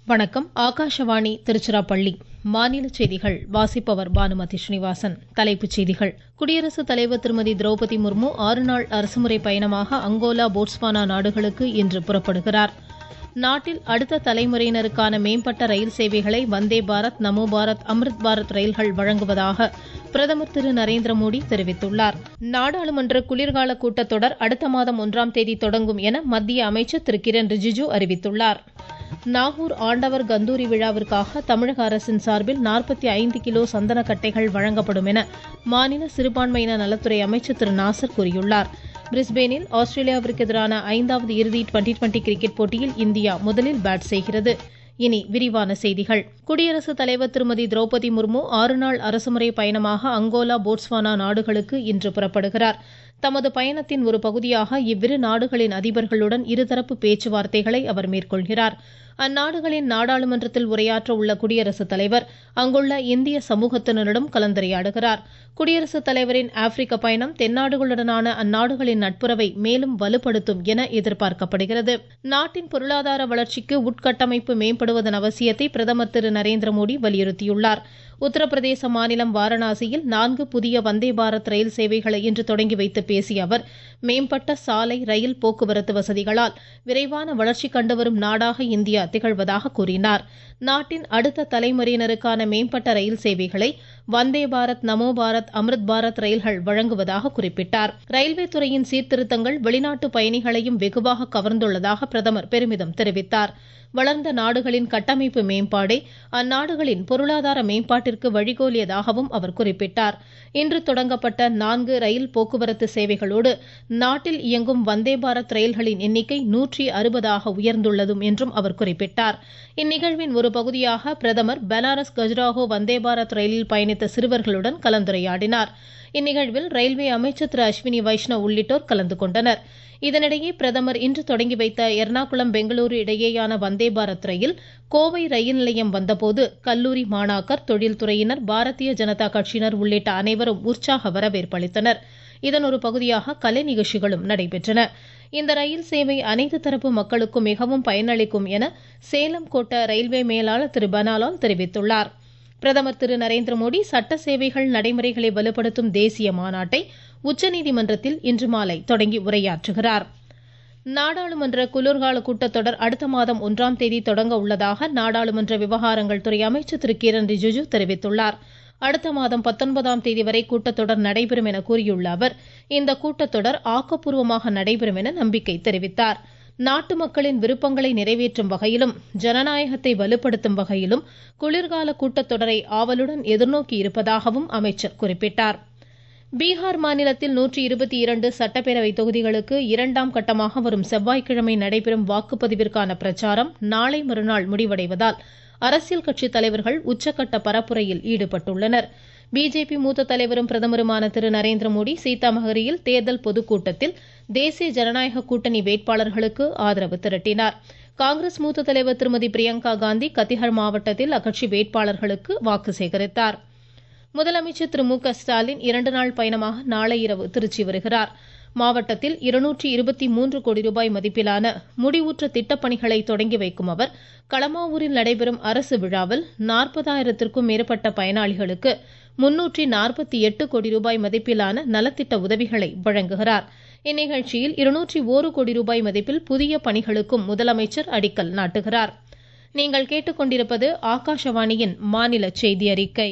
வணக்கம் ஆகாஷவாணி திருச்சிராப்பள்ளி மாநில செய்திகள் வாசிப்பவர் பானுமதி ஸ்ரீனிவாசன் தலைப்புச் செய்திகள் குடியரசுத் தலைவர் திருமதி திரௌபதி முர்மு ஆறு நாள் அரசுமுறை பயணமாக அங்கோலா போட்ஸ்வானா நாடுகளுக்கு இன்று புறப்படுகிறார் நாட்டில் அடுத்த தலைமுறையினருக்கான மேம்பட்ட ரயில் சேவைகளை வந்தே பாரத் நமோ பாரத் அம்ரித் பாரத் ரயில்கள் வழங்குவதாக பிரதமர் திரு நரேந்திர மோடி தெரிவித்துள்ளார் நாடாளுமன்ற குளிர்கால கூட்டத்தொடர் அடுத்த மாதம் ஒன்றாம் தேதி தொடங்கும் என மத்திய அமைச்சர் திரு கிரண் ரிஜிஜு அறிவித்துள்ளார் நாகூர் ஆண்டவர் கந்தூரி விழாவிற்காக தமிழக அரசின் சார்பில் நாற்பத்தி ஐந்து கிலோ சந்தன கட்டைகள் வழங்கப்படும் என மாநில சிறுபான்மையின நலத்துறை அமைச்சர் திரு நாசர் கூறியுள்ளார் பிரிஸ்பேனில் ஆஸ்திரேலியாவிற்கு எதிரான ஐந்தாவது இறுதி டுவெண்டி டுவெண்டி கிரிக்கெட் போட்டியில் இந்தியா முதலில் பேட் செய்கிறது இனி விரிவான செய்திகள் குடியரசுத் தலைவர் திருமதி திரௌபதி முர்மு ஆறு நாள் அரசுமுறை பயணமாக அங்கோலா போட்ஸ்வானா நாடுகளுக்கு இன்று புறப்படுகிறார் தமது பயணத்தின் ஒரு பகுதியாக இவ்விரு நாடுகளின் அதிபர்களுடன் இருதரப்பு பேச்சுவார்த்தைகளை அவர் மேற்கொள்கிறார் அந்நாடுகளின் நாடாளுமன்றத்தில் உரையாற்ற உள்ள குடியரசுத் தலைவர் அங்குள்ள இந்திய சமூகத்தினரிடம் கலந்துரையாடுகிறார் குடியரசுத் தலைவரின் ஆப்பிரிக்க பயணம் தென்னாடுகளுடனான அந்நாடுகளின் நட்புறவை மேலும் வலுப்படுத்தும் என எதிர்பார்க்கப்படுகிறது நாட்டின் பொருளாதார வளர்ச்சிக்கு உட்கட்டமைப்பு மேம்படுவதன் அவசியத்தை பிரதமர் திரு நரேந்திர மோடி வலியுறுத்தியுள்ளார் உத்தரப்பிரதேச மாநிலம் வாரணாசியில் நான்கு புதிய வந்தே பாரத் ரயில் சேவைகளை இன்று தொடங்கி வைத்து பேசிய அவர் மேம்பட்ட சாலை ரயில் போக்குவரத்து வசதிகளால் விரைவான வளர்ச்சி கண்டுவரும் நாடாக இந்தியா திகழ்வதாக கூறினார் நாட்டின் அடுத்த தலைமுறையினருக்கான மேம்பட்ட ரயில் சேவைகளை வந்தே பாரத் நமோ பாரத் அம்ரித் பாரத் ரயில்கள் வழங்குவதாக குறிப்பிட்டார் ரயில்வே துறையின் சீர்திருத்தங்கள் வெளிநாட்டு பயணிகளையும் வெகுவாக கவர்ந்துள்ளதாக பிரதமர் பெருமிதம் தெரிவித்தார் வளர்ந்த நாடுகளின் கட்டமைப்பு மேம்பாடே அந்நாடுகளின் பொருளாதார மேம்பாட்டிற்கு வழிகோலியதாகவும் அவர் குறிப்பிட்டார் இன்று தொடங்கப்பட்ட நான்கு ரயில் போக்குவரத்து சேவைகளோடு நாட்டில் இயங்கும் வந்தே பாரத் ரயில்களின் எண்ணிக்கை நூற்றி அறுபதாக உயர்ந்துள்ளதும் என்றும் அவர் குறிப்பிட்டார் இந்நிகழ்வின் ஒரு பகுதியாக பிரதமர் பனாரஸ் கஜ்ராஹோ வந்தே பாரத் ரயிலில் பயணித்த சிறுவர்களுடன் கலந்துரையாடினார் இந்நிகழ்வில் ரயில்வே அமைச்சர் திரு அஸ்வினி வைஷ்ணவ் உள்ளிட்டோர் கலந்து கொண்டனர் இதனிடையே பிரதமர் இன்று தொடங்கி வைத்த எர்ணாகுளம் பெங்களூரு இடையேயான வந்தே பாரத் ரயில் கோவை ரயில் நிலையம் வந்தபோது கல்லூரி மாணாக்கர் தொழில்துறையினர் பாரதிய ஜனதா கட்சியினர் உள்ளிட்ட அனைவரும் உற்சாக வரவேற்பு அளித்தனர் இதன் ஒரு பகுதியாக கலை நிகழ்ச்சிகளும் நடைபெற்றன இந்த ரயில் சேவை அனைத்து தரப்பு மக்களுக்கும் மிகவும் பயனளிக்கும் என சேலம் கோட்ட ரயில்வே மேலாளர் திரு பனாலால் தெரிவித்துள்ளார் பிரதமர் திரு நரேந்திர மோடி சட்ட சேவைகள் நடைமுறைகளை வலுப்படுத்தும் தேசிய மாநாட்டை உச்சநீதிமன்றத்தில் இன்று மாலை தொடங்கி உரையாற்றுகிறார் நாடாளுமன்ற குளிர்கால கூட்டத்தொடர் அடுத்த மாதம் ஒன்றாம் தேதி தொடங்க உள்ளதாக நாடாளுமன்ற விவகாரங்கள் துறை அமைச்சர் திரு கிரண் ரிஜிஜு தெரிவித்துள்ளார் அடுத்த மாதம் பத்தொன்பதாம் தேதி வரை கூட்டத்தொடர் நடைபெறும் என கூறியுள்ள அவர் இந்த கூட்டத்தொடர் ஆக்கப்பூர்வமாக நடைபெறும் என நம்பிக்கை தெரிவித்தார் நாட்டு மக்களின் விருப்பங்களை நிறைவேற்றும் வகையிலும் ஜனநாயகத்தை வலுப்படுத்தும் வகையிலும் குளிர்கால கூட்டத்தொடரை ஆவலுடன் எதிர்நோக்கி இருப்பதாகவும் அமைச்சர் குறிப்பிட்டார் பீகார் மாநிலத்தில் நூற்றி இருபத்தி இரண்டு சட்டப்பேரவை தொகுதிகளுக்கு இரண்டாம் கட்டமாக வரும் செவ்வாய்க்கிழமை நடைபெறும் வாக்குப்பதிவிற்கான பிரச்சாரம் நாளை மறுநாள் முடிவடைவதால் அரசியல் கட்சித் தலைவர்கள் உச்சக்கட்ட பரப்புரையில் ஈடுபட்டுள்ளனர் பிஜேபி மூத்த தலைவரும் பிரதமருமான திரு நரேந்திர மோடி சீதாமகரியில் தேர்தல் பொதுக்கூட்டத்தில் தேசிய ஜனநாயக கூட்டணி வேட்பாளர்களுக்கு ஆதரவு திரட்டினார் காங்கிரஸ் மூத்த தலைவர் திருமதி பிரியங்கா காந்தி கத்திஹர் மாவட்டத்தில் அக்கட்சி வேட்பாளர்களுக்கு வாக்கு சேகரித்தார் முதலமைச்சர் திரு மு க ஸ்டாலின் இரண்டு நாள் பயணமாக நாளை இரவு திருச்சி வருகிறார் மாவட்டத்தில் இருநூற்றி இருபத்தி மூன்று கோடி ரூபாய் மதிப்பிலான முடிவுற்ற திட்டப்பணிகளை தொடங்கி வைக்கும் அவர் களமாவூரில் நடைபெறும் அரசு விழாவில் நாற்பதாயிரத்திற்கும் மேற்பட்ட பயனாளிகளுக்கு முன்னூற்றி நாற்பத்தி எட்டு கோடி ரூபாய் மதிப்பிலான நலத்திட்ட உதவிகளை வழங்குகிறார் இந்நிகழ்ச்சியில் இருநூற்றி ஒரு கோடி ரூபாய் மதிப்பில் புதிய பணிகளுக்கும் முதலமைச்சர் அடிக்கல் நாட்டுகிறார் நீங்கள் கேட்டுக்கொண்டிருப்பது ஆகாஷவாணியின் மாநில செய்தி அறிக்கை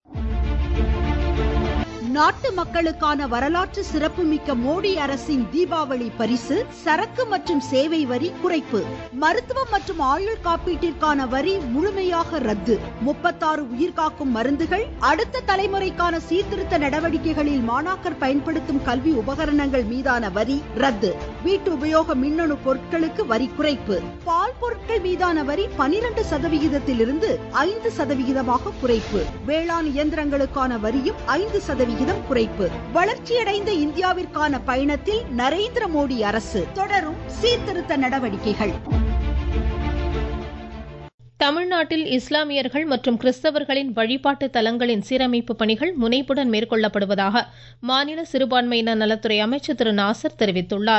நாட்டு மக்களுக்கான வரலாற்று சிறப்புமிக்க மோடி அரசின் தீபாவளி பரிசு சரக்கு மற்றும் சேவை வரி குறைப்பு மருத்துவம் மற்றும் ஆயுள் காப்பீட்டிற்கான வரி முழுமையாக ரத்து முப்பத்தாறு உயிர்காக்கும் மருந்துகள் அடுத்த தலைமுறைக்கான சீர்திருத்த நடவடிக்கைகளில் மாணாக்கர் பயன்படுத்தும் கல்வி உபகரணங்கள் மீதான வரி ரத்து வீட்டு உபயோக மின்னணு பொருட்களுக்கு வரி குறைப்பு பால் பொருட்கள் மீதான வரி பனிரெண்டு சதவிகிதத்திலிருந்து ஐந்து சதவிகிதமாக குறைப்பு வேளாண் இயந்திரங்களுக்கான வரியும் ஐந்து சதவிகிதம் குறைப்பு வளர்ச்சியடைந்த இந்தியாவிற்கான பயணத்தில் நரேந்திர மோடி அரசு தொடரும் சீர்திருத்த நடவடிக்கைகள் தமிழ்நாட்டில் இஸ்லாமியர்கள் மற்றும் கிறிஸ்தவர்களின் வழிபாட்டு தலங்களின் சீரமைப்பு பணிகள் முனைப்புடன் மேற்கொள்ளப்படுவதாக மாநில சிறுபான்மையினர் நலத்துறை அமைச்சர் திரு நாசர் தெரிவித்துள்ளார்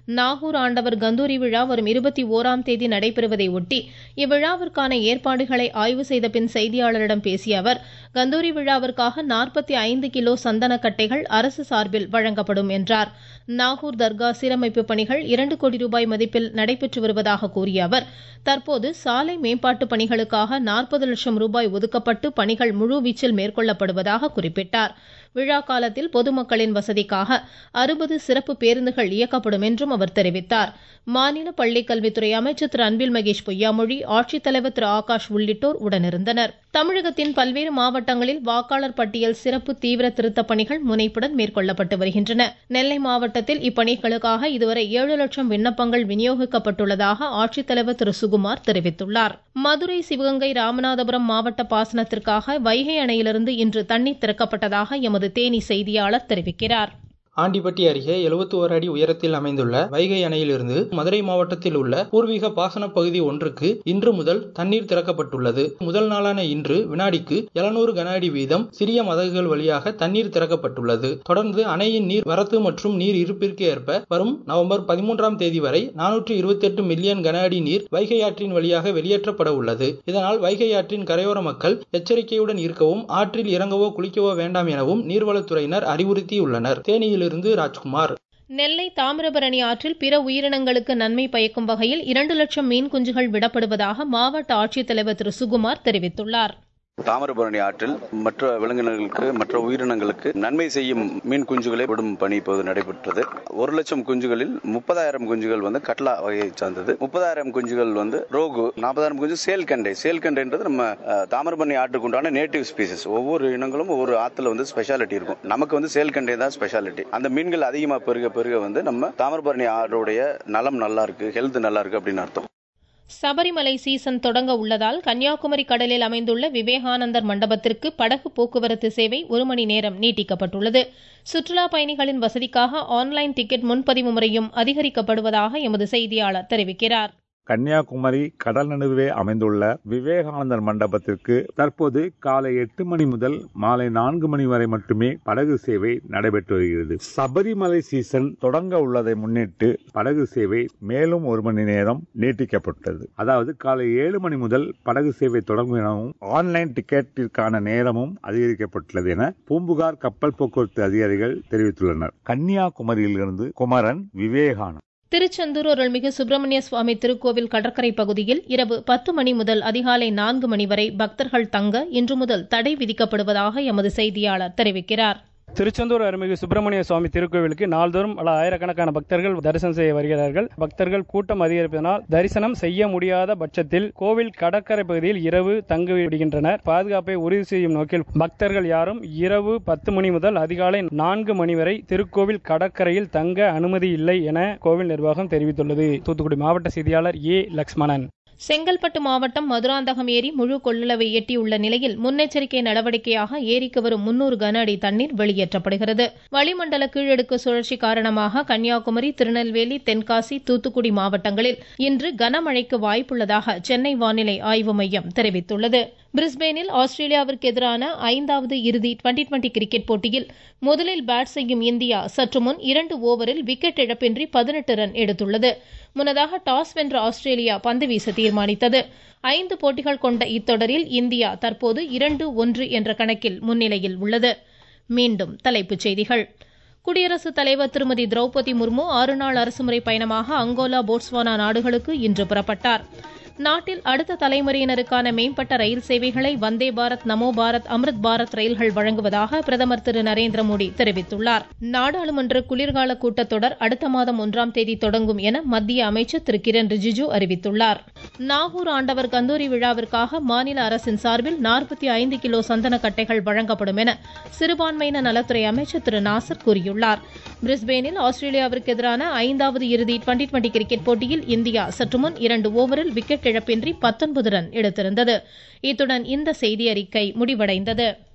நாகூர் ஆண்டவர் கந்தூரி விழா வரும் இருபத்தி ஓராம் தேதி நடைபெறுவதை ஒட்டி இவ்விழாவிற்கான ஏற்பாடுகளை ஆய்வு செய்த பின் செய்தியாளரிடம் பேசிய அவர் கந்தூரி விழாவிற்காக நாற்பத்தி ஐந்து கிலோ சந்தன கட்டைகள் அரசு சார்பில் வழங்கப்படும் என்றார் நாகூர் தர்கா சீரமைப்பு பணிகள் இரண்டு கோடி ரூபாய் மதிப்பில் நடைபெற்று வருவதாக கூறிய அவர் தற்போது சாலை மேம்பாட்டு பணிகளுக்காக நாற்பது லட்சம் ரூபாய் ஒதுக்கப்பட்டு பணிகள் முழுவீச்சில் மேற்கொள்ளப்படுவதாக குறிப்பிட்டார் விழா காலத்தில் பொதுமக்களின் வசதிக்காக அறுபது சிறப்பு பேருந்துகள் இயக்கப்படும் என்றும் அவர் தெரிவித்தார் மாநில பள்ளிக்கல்வித்துறை அமைச்சர் திரு அன்பில் மகேஷ் பொய்யாமொழி ஆட்சித்தலைவர் திரு ஆகாஷ் உள்ளிட்டோர் உடனிருந்தனர் தமிழகத்தின் பல்வேறு மாவட்டங்களில் வாக்காளர் பட்டியல் சிறப்பு தீவிர திருத்தப் பணிகள் முனைப்புடன் மேற்கொள்ளப்பட்டு வருகின்றன நெல்லை மாவட்டத்தில் இப்பணிகளுக்காக இதுவரை ஏழு லட்சம் விண்ணப்பங்கள் விநியோகிக்கப்பட்டுள்ளதாக ஆட்சித்தலைவர் திரு சுகுமார் தெரிவித்துள்ளார் மதுரை சிவகங்கை ராமநாதபுரம் மாவட்ட பாசனத்திற்காக வைகை அணையிலிருந்து இன்று தண்ணீர் திறக்கப்பட்டதாக எமது தேனி செய்தியாளர் தெரிவிக்கிறார் ஆண்டிப்பட்டி அருகே எழுபத்தி ஓரு அடி உயரத்தில் அமைந்துள்ள வைகை அணையிலிருந்து மதுரை மாவட்டத்தில் உள்ள பூர்வீக பாசன பகுதி ஒன்றுக்கு இன்று முதல் தண்ணீர் திறக்கப்பட்டுள்ளது முதல் நாளான இன்று வினாடிக்கு எழுநூறு கன அடி வீதம் சிறிய மதகுகள் வழியாக தண்ணீர் திறக்கப்பட்டுள்ளது தொடர்ந்து அணையின் நீர் வரத்து மற்றும் நீர் இருப்பிற்கு ஏற்ப வரும் நவம்பர் பதிமூன்றாம் தேதி வரை நானூற்று இருபத்தி எட்டு மில்லியன் கன அடி நீர் வைகை ஆற்றின் வழியாக வெளியேற்றப்பட உள்ளது இதனால் வைகை ஆற்றின் கரையோர மக்கள் எச்சரிக்கையுடன் இருக்கவும் ஆற்றில் இறங்கவோ குளிக்கவோ வேண்டாம் எனவும் நீர்வளத்துறையினர் அறிவுறுத்தியுள்ளனர் தேனியில் இருந்து ராஜ்குமார் நெல்லை தாமிரபரணி ஆற்றில் பிற உயிரினங்களுக்கு நன்மை பயக்கும் வகையில் இரண்டு லட்சம் மீன் குஞ்சுகள் விடப்படுவதாக மாவட்ட ஆட்சித்தலைவர் திரு சுகுமார் தெரிவித்துள்ளார் தாமிரபரணி ஆற்றில் மற்ற விலங்கினங்களுக்கு மற்ற உயிரினங்களுக்கு நன்மை செய்யும் மீன் குஞ்சுகளை விடும் பணி இப்போது நடைபெற்றது ஒரு லட்சம் குஞ்சுகளில் முப்பதாயிரம் குஞ்சுகள் வந்து கட்லா வகையை சார்ந்தது முப்பதாயிரம் குஞ்சுகள் வந்து ரோகு நாற்பதாயிரம் குஞ்சு சேல்கண்டை சேல்கண்டைன்றது நம்ம அஹ், தாமிரபரணி ஆற்றுக்கு உண்டான நேட்டிவ் ஸ்பீசஸ் ஒவ்வொரு இனங்களும் ஒவ்வொரு ஆத்துல வந்து ஸ்பெஷாலிட்டி இருக்கும் நமக்கு வந்து சேல்கண்டை தான் ஸ்பெஷாலிட்டி அந்த மீன்கள் அதிகமாக பெருக பெருக வந்து நம்ம தாமிரபரணி ஆறுடைய நலம் நல்லா இருக்கு ஹெல்த் நல்லா இருக்கு அப்படின்னு அர்த்தம் சபரிமலை சீசன் தொடங்க உள்ளதால் கன்னியாகுமரி கடலில் அமைந்துள்ள விவேகானந்தர் மண்டபத்திற்கு படகு போக்குவரத்து சேவை ஒரு மணி நேரம் நீட்டிக்கப்பட்டுள்ளது சுற்றுலா பயணிகளின் வசதிக்காக ஆன்லைன் டிக்கெட் முன்பதிவு முறையும் அதிகரிக்கப்படுவதாக எமது செய்தியாளர் தெரிவிக்கிறார் கன்னியாகுமரி கடல் நடுவே அமைந்துள்ள விவேகானந்தர் மண்டபத்திற்கு தற்போது காலை எட்டு மணி முதல் மாலை நான்கு மணி வரை மட்டுமே படகு சேவை நடைபெற்று வருகிறது சபரிமலை சீசன் தொடங்க உள்ளதை முன்னிட்டு படகு சேவை மேலும் ஒரு மணி நேரம் நீட்டிக்கப்பட்டது அதாவது காலை ஏழு மணி முதல் படகு சேவை தொடங்கும் எனவும் ஆன்லைன் டிக்கெட்டிற்கான நேரமும் அதிகரிக்கப்பட்டுள்ளது என பூம்புகார் கப்பல் போக்குவரத்து அதிகாரிகள் தெரிவித்துள்ளனர் கன்னியாகுமரியிலிருந்து குமரன் விவேகானந்த் திருச்செந்தூர் அருள்மிகு சுப்பிரமணிய சுவாமி திருக்கோவில் கடற்கரை பகுதியில் இரவு பத்து மணி முதல் அதிகாலை நான்கு மணி வரை பக்தர்கள் தங்க இன்று முதல் தடை விதிக்கப்படுவதாக எமது செய்தியாளர் தெரிவிக்கிறார் திருச்செந்தூர் அருள்மிகு சுப்பிரமணிய சுவாமி திருக்கோவிலுக்கு நாள்தோறும் பல ஆயிரக்கணக்கான பக்தர்கள் தரிசனம் செய்ய வருகிறார்கள் பக்தர்கள் கூட்டம் அதிகரிப்பதனால் தரிசனம் செய்ய முடியாத பட்சத்தில் கோவில் கடற்கரை பகுதியில் இரவு தங்க விடுகின்றனர் பாதுகாப்பை உறுதி செய்யும் நோக்கில் பக்தர்கள் யாரும் இரவு பத்து மணி முதல் அதிகாலை நான்கு மணி வரை திருக்கோவில் கடற்கரையில் தங்க அனுமதி இல்லை என கோவில் நிர்வாகம் தெரிவித்துள்ளது தூத்துக்குடி மாவட்ட செய்தியாளர் ஏ லக்ஷ்மணன் செங்கல்பட்டு மாவட்டம் மதுராந்தகம் ஏரி முழு கொள்ளளவை எட்டியுள்ள நிலையில் முன்னெச்சரிக்கை நடவடிக்கையாக ஏரிக்கு வரும் முன்னூறு கன அடி தண்ணீர் வெளியேற்றப்படுகிறது வளிமண்டல கீழடுக்கு சுழற்சி காரணமாக கன்னியாகுமரி திருநெல்வேலி தென்காசி தூத்துக்குடி மாவட்டங்களில் இன்று கனமழைக்கு வாய்ப்புள்ளதாக சென்னை வானிலை ஆய்வு மையம் தெரிவித்துள்ளது பிரிஸ்பேனில் ஆஸ்திரேலியாவிற்கு எதிரான ஐந்தாவது இறுதி டுவெண்டி டுவெண்டி கிரிக்கெட் போட்டியில் முதலில் பேட் செய்யும் இந்தியா சற்று முன் இரண்டு ஓவரில் விக்கெட் இழப்பின்றி பதினெட்டு ரன் எடுத்துள்ளது முன்னதாக டாஸ் வென்ற ஆஸ்திரேலியா பந்து வீச தீர்மானித்தது ஐந்து போட்டிகள் கொண்ட இத்தொடரில் இந்தியா தற்போது இரண்டு ஒன்று என்ற கணக்கில் முன்னிலையில் உள்ளது மீண்டும் தலைப்புச் செய்திகள் குடியரசுத் தலைவர் திருமதி திரௌபதி முர்மு ஆறு நாள் அரசுமுறை பயணமாக அங்கோலா போட்ஸ்வானா நாடுகளுக்கு இன்று புறப்பட்டார் நாட்டில் அடுத்த தலைமுறையினருக்கான மேம்பட்ட ரயில் சேவைகளை வந்தே பாரத் நமோ பாரத் அம்ருத் பாரத் ரயில்கள் வழங்குவதாக பிரதமர் திரு நரேந்திர மோடி தெரிவித்துள்ளார் நாடாளுமன்ற குளிர்கால கூட்டத்தொடர் அடுத்த மாதம் ஒன்றாம் தேதி தொடங்கும் என மத்திய அமைச்சர் திரு கிரண் ரிஜிஜு அறிவித்துள்ளார் நாகூர் ஆண்டவர் கந்தூரி விழாவிற்காக மாநில அரசின் சார்பில் நாற்பத்தி ஐந்து கிலோ சந்தன கட்டைகள் வழங்கப்படும் என சிறுபான்மையின நலத்துறை அமைச்சர் திரு நாசர் கூறியுள்ளார் பிரிஸ்பேனில் ஆஸ்திரேலியாவிற்கு எதிரான ஐந்தாவது இறுதி டுவெண்டி டுவெண்டி கிரிக்கெட் போட்டியில் இந்தியா சற்றுமுன் இரண்டு ஓவரில் விக்கெட் இழப்பின்றி பத்தொன்பது ரன் எடுத்திருந்தது இத்துடன் இந்த செய்தி அறிக்கை முடிவடைந்தது